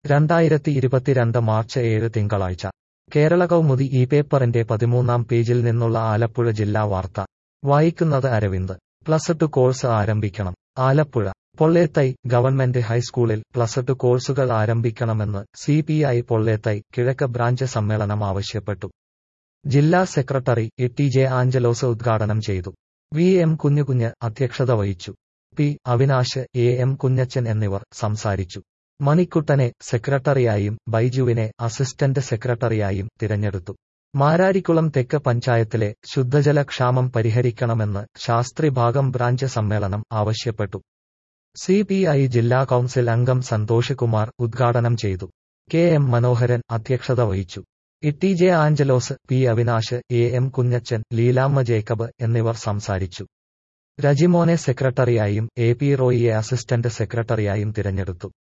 രണ്ടായിരത്തി ഇരുപത്തിരണ്ട് മാർച്ച് ഏഴ് തിങ്കളാഴ്ച കേരള കൗമുദി ഈ പേപ്പറിന്റെ പതിമൂന്നാം പേജിൽ നിന്നുള്ള ആലപ്പുഴ ജില്ലാ വാർത്ത വായിക്കുന്നത് അരവിന്ദ് പ്ലസ് ടു കോഴ്സ് ആരംഭിക്കണം ആലപ്പുഴ പൊള്ളേത്തൈ ഗവൺമെന്റ് ഹൈസ്കൂളിൽ പ്ലസ് ടു കോഴ്സുകൾ ആരംഭിക്കണമെന്ന് സി പി ഐ പൊള്ളേത്തൈ കിഴക്ക് ബ്രാഞ്ച് സമ്മേളനം ആവശ്യപ്പെട്ടു ജില്ലാ secretary A T J Anjalos ഉദ്ഘാടനം ചെയ്തു വി എം കുഞ്ഞുകുഞ്ഞ് അധ്യക്ഷത വഹിച്ചു P Avinash A M Kunjachan എന്നിവർ സംസാരിച്ചു മണിക്കുട്ടനെ സെക്രട്ടറിയായും ബൈജുവിനെ അസിസ്റ്റന്റ് സെക്രട്ടറിയായും തിരഞ്ഞെടുത്തു മാരാരിക്കുളം തെക്ക് പഞ്ചായത്തിലെ ശുദ്ധജല ക്ഷാമം പരിഹരിക്കണമെന്ന് ശാസ്ത്രി ഭാഗം ബ്രാഞ്ച് സമ്മേളനം ആവശ്യപ്പെട്ടു സി പി ഐ ജില്ലാ കൌൺസിൽ അംഗം സന്തോഷ് കുമാർ ഉദ്ഘാടനം ചെയ്തു കെ എം മനോഹരൻ അധ്യക്ഷത വഹിച്ചു E J Anjalos P Avinash A M Kunjachan Leelamma Jacob എന്നിവർ സംസാരിച്ചു രജിമോനെ സെക്രട്ടറിയായും എ പി റോയിയെ അസിസ്റ്റന്റ് സെക്രട്ടറിയായും തിരഞ്ഞെടുത്തു